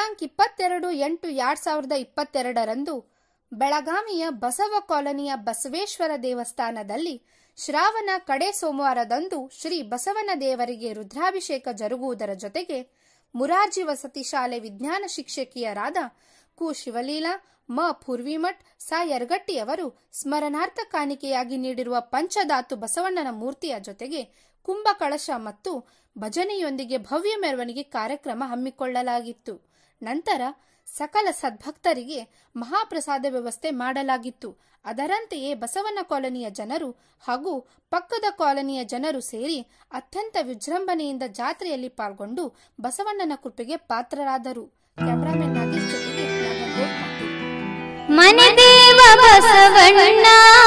ದಿನಾಂಕ ಇಪ್ಪತ್ತೆರಡು ಎಂಟು ಎರಡ್ ಸಾವಿರದ ಇಪ್ಪತ್ತೆರಡರಂದು ಬೆಳಗಾವಿಯ ಬಸವ ಕಾಲೋನಿಯ ಬಸವೇಶ್ವರ ದೇವಸ್ಥಾನದಲ್ಲಿ ಶ್ರಾವಣ ಕಡೆ ಸೋಮವಾರದಂದು ಶ್ರೀ ಬಸವನ ದೇವರಿಗೆ ರುದ್ರಾಭಿಷೇಕ ಜರುಗುವುದರ ಜೊತೆಗೆ ಮುರಾರ್ಜಿ ವಸತಿ ಶಾಲೆ ವಿಜ್ಞಾನ ಶಿಕ್ಷಕಿಯರಾದ ಕು ಶಿವಲೀಲಾ ಮ ಪೂರ್ವಿಮಠ್ ಸಾ ಯರಗಟ್ಟಿಯವರು ಸ್ಮರಣಾರ್ಥ ಕಾಣಿಕೆಯಾಗಿ ನೀಡಿರುವ ಪಂಚಧಾತು ಬಸವಣ್ಣನ ಮೂರ್ತಿಯ ಜೊತೆಗೆ ಕುಂಭ ಕಳಶ ಮತ್ತು ಭಜನೆಯೊಂದಿಗೆ ಭವ್ಯ ಮೆರವಣಿಗೆ ಕಾರ್ಯಕ್ರಮ ಹಮ್ಮಿಕೊಳ್ಳಲಾಗಿತ್ತು ನಂತರ ಸಕಲ ಸದ್ಭಕ್ತರಿಗೆ ಮಹಾಪ್ರಸಾದ ವ್ಯವಸ್ಥೆ ಮಾಡಲಾಗಿತ್ತು ಅದರಂತೆಯೇ ಬಸವನ ಕಾಲೋನಿಯ ಜನರು ಹಾಗೂ ಪಕ್ಕದ ಕಾಲೋನಿಯ ಜನರು ಸೇರಿ ಅತ್ಯಂತ ವಿಜೃಂಭಣೆಯಿಂದ ಜಾತ್ರೆಯಲ್ಲಿ ಪಾಲ್ಗೊಂಡು ಬಸವಣ್ಣನ ಕೃಪೆಗೆ ಪಾತ್ರರಾದರು ಕ್ಯಾಮರಾಮನ್ ನಾಗೇಶ್ ಜೊತೆಗೆ ನಾನು ಗೋಪ್ ಪಾಟೀಲ್. ಮನೆದೇವ ಬಸವಣ್ಣ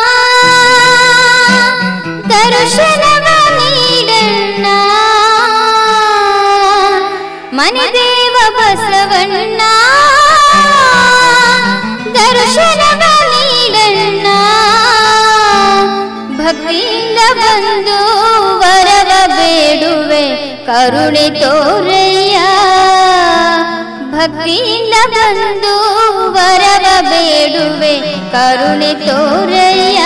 ದರ್ಶನವ ನೀಡಣ್ಣ ಮನೆದೇವ ಬಸವಣ್ಣ ದರ್ಶನವ ನೀಡಣ್ಣ ಭಕ್ತಿಯಿಂದ ಬಂದು ವರವ ಬೇಡುವೆ ಕರುಣೆ ತೋರಯ್ಯ ಭಕ್ತಿಯಿಂದ ಬಂದು ವರವ ಬೇಡುವೆ ಕರುಣೆ ತೋರಯ್ಯ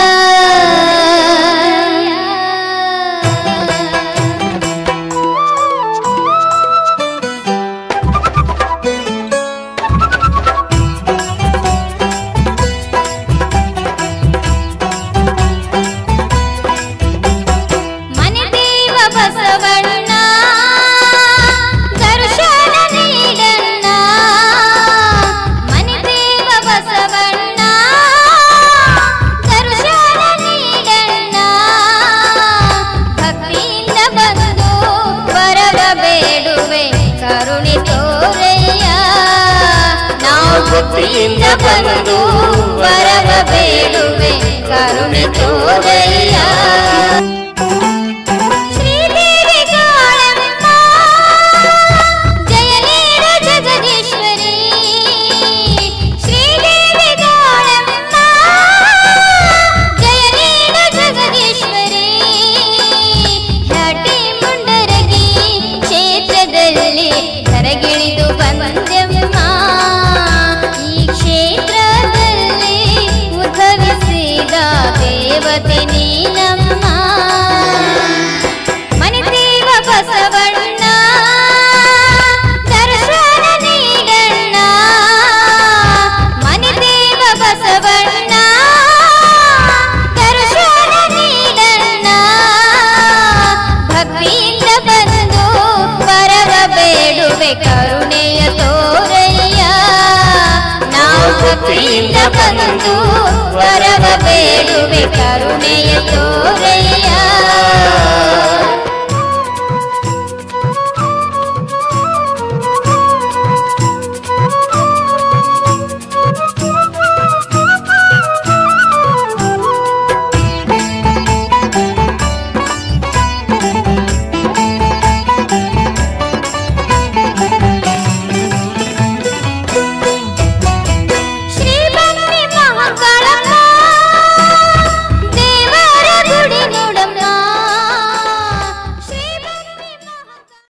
ಮನೆದೇವ ಬಸವಣ್ಣ ದರ್ಶನ ನೀಡಣ್ಣ ಮನೆದೇವ ಬಸವಣ್ಣ ದರ್ಶನ ನೀಡಣ್ಣ ಭಕ್ತಿಯಿಂದ ಬಂದು ಬರವ ಬೇಡುವೆ ಕರುಣೆ ತೋರಯ್ಯ ನಾವು ಭಕ್ತಿಯಿಂದ ಬಂದು ಬರವ ಬೇಡುವೆ ಕರುಣೆ ತೋರಯ್ಯ ಶ್ರೀದೇವಿ ಕಾಳಮ್ಮ ಜಯ ನೀಡ ಜಗದೀಶ್ವರಿ ಶ್ರೀದೇವಿ ಕಾಳಮ್ಮ ಜಯ ನೀಡ ಜಗದೀಶ್ವರಿ ಹಟಿ ಮುಂಡರಗಿ ಕ್ಷೇತ್ರದಲ್ಲಿ ಕರಗಿಳಿದು ಬಂದೆಮ್ಮ ಈ ಕ್ಷೇತ್ರದಲ್ಲಿ ಉದ್ಭವಿಸಿದ ದೇವತೆ ನೀನಮ್ಮ ಮನೆದೇವ ಬಸವಣ್ಣ ದರ್ಶನ ನೀಡಣ್ಣ ಮನೆದೇವ ಬಸವಣ್ಣ ದರ್ಶನ ನೀಡಣ್ಣ ಭಕ್ತಿಯಿಂದ ಬಂದು ಬರವ ಬೇಡುವೆ ಕರುಣೆಯ ತೋರಯ್ಯ ನಾವು ಭಕ್ತಿಯಿಂದ ಬಂದು ಬರವ ಬೇಡುವೆ ಕರುಣೆಯ ತೋರಯ್ಯ